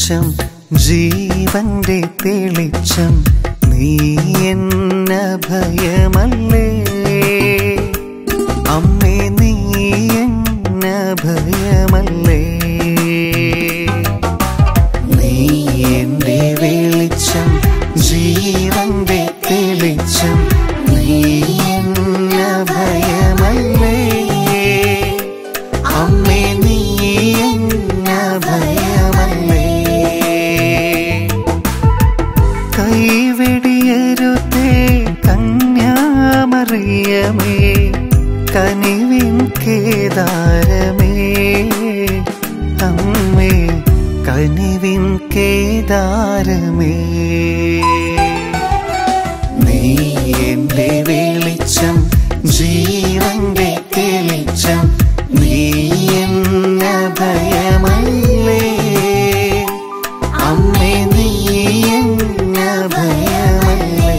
വെളിച്ചം ജീവന്റെ തെളിച്ചം നീ എന്ന ഭയമല്ലേ അമ്മേ നീ എന്ന ഭയമല്ലേ നീ എന്റെ വെളിച്ചം ജീവന്റെ തെളിച്ചം നീ എന്ന ഭയമല്ലേ അമ്മേ നീ എന്ന ഭയമല്ലേ കൈവെടിയരുതേ കന്യാമറിയമേ കനിവിൻ കേദാരമേ അമ്മേ കനിവിൻ കേദാരമേ നീ എന്റെ വെളിച്ചം ജീവന്റെ തെളിച്ചം നീ എന്ന ഭയമല്ലേ അമ്മേ നീ എന്ന ഭയമല്ലേ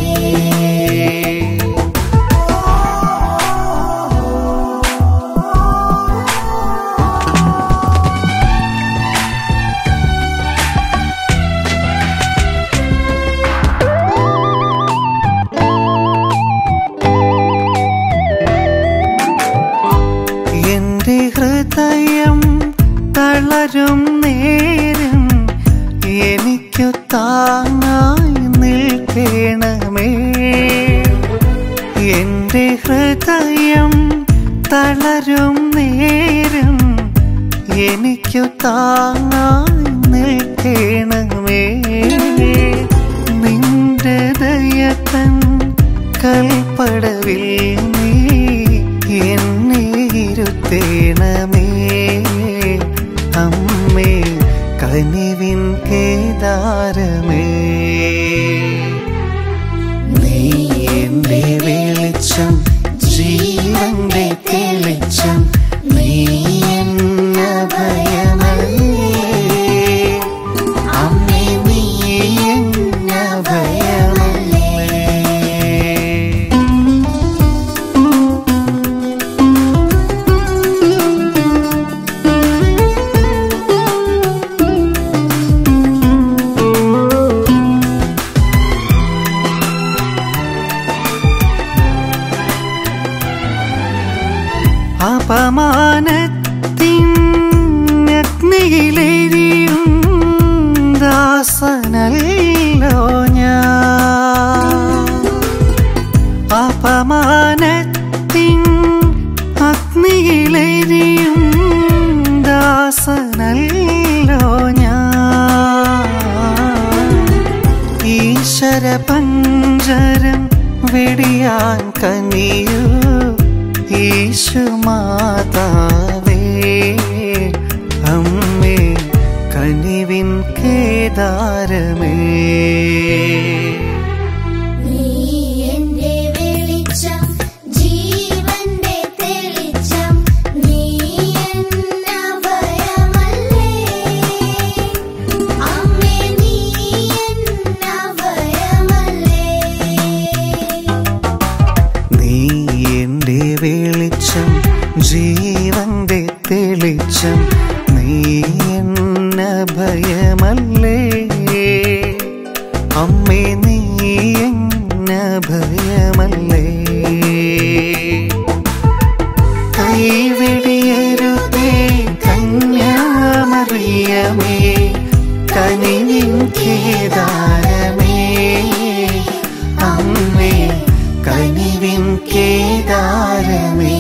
എന്റെ ഹൃദയം തളരും നേരം എനിക്കു താങ്ങായി നിൽക്കണമേ എന്റെ ഹൃദയം തളരും നേരം എനിക്കു താങ്ങായി നിൽക്കണമേ നിന്റെ ദയത്തൻ കൽപ്പടവിൽ നീ എന്നെ ഇരുത്തേണമേ അമ്മേ കനിവിൻ കേദാരമേ നീ എന്റെ വെളിച്ചം ജീവന്റെ തെളിച്ചം നീ എന്ന ഭയമല്ലേ അമ്മേ നീ എന്ന ഭയമല്ലേ അപമാനത്തിനഗ്നിയിലെരിയും ദാസനല്ലോ ഞാൻ അപമാനത്തിൻ അഗ്നിയിലെരിയും ദാസനല്ലോ ഞാൻ ഈശ്വര പഞ്ചരം വെടിയാൻ കനിയൂ ഈശു മാതാവേ അമ്മേ കനിവിൻ കേദാരമേ നീ എന്റെ വെളിച്ചം ജീവന്റെ തെളിച്ചം നീ എന്ന ഭയമല്ലേ അമ്മേ നീ എന്ന ഭയമല്ലേ നീ എന്റെ വെളിച്ചം ജീവന്റെ തെളിച്ചം നീ എന്ന ഭയമല്ലേ അമ്മേ നീ എന്ന ഭയമല്ലേ കൈവിടിയരുതേ കന്യാമറിയമേ കനിനിൻ കേദാരമേ അമ്മേ കനിവിൻ കേദാരമേ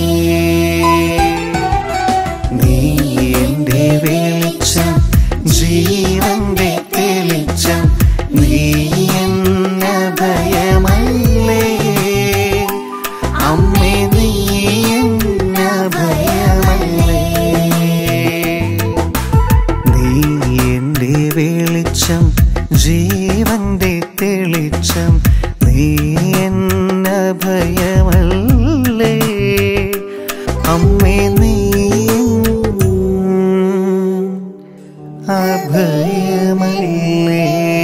നീ എന്റെ വെളിച്ചം ജീവന്റെ തെളിച്ചം നീ എന്ന ഭയമല്ലേ അമ്മേ നീ എന്ന ഭയമല്ലേ നീ എന്റെ വെളിച്ചം ജീവന്റെ തെളിച്ചം നീ എന്ന ഭയമല്ലേ അമ്മേ നീ അഭയമല്ലേ